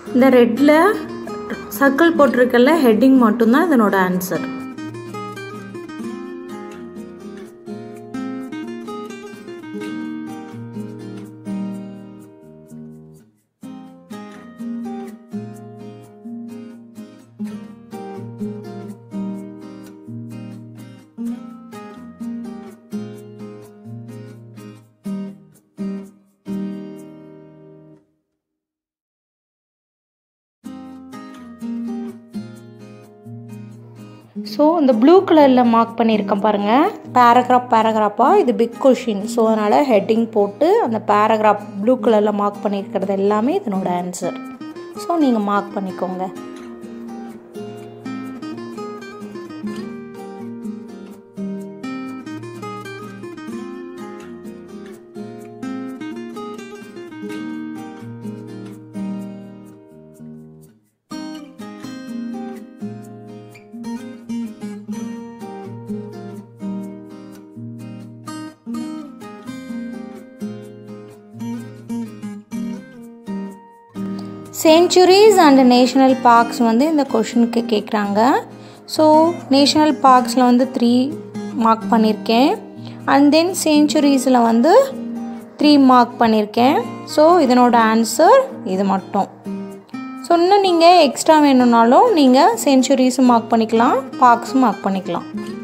இந்த ரெட்டில் circle போட்டிருக்கல heading மட்டும்தான் இதனோட ஆன்சர் ஸோ இந்த ப்ளூ கலரில் மார்க் பண்ணியிருக்கேன் பாருங்கள் பேராகிராஃப் பேராகிராஃபாக இது பிக் கொஷின் ஸோ அதனால் ஹெட்டிங் போட்டு அந்த பேராகிராஃப் ப்ளூ கலரில் மார்க் பண்ணியிருக்கிறது எல்லாமே இதனோட ஆன்சர் ஸோ நீங்கள் மார்க் பண்ணிக்கோங்க செஞ்சுரிஸ் அண்ட் நேஷ்னல் பார்க்ஸ் வந்து இந்த கொஷினுக்கு கேட்குறாங்க ஸோ நேஷ்னல் பார்க்ஸில் வந்து த்ரீ மார்க் பண்ணியிருக்கேன் அண்ட் தென் செஞ்சுரிஸில் வந்து த்ரீ மார்க் பண்ணியிருக்கேன் ஸோ இதனோட ஆன்சர் இது மட்டும் ஸோ இன்னும் நீங்கள் எக்ஸ்ட்ரா வேணும்னாலும் நீங்கள் செஞ்சுரிஸும் மார்க் பண்ணிக்கலாம் பார்க்ஸும் மார்க் பண்ணிக்கலாம்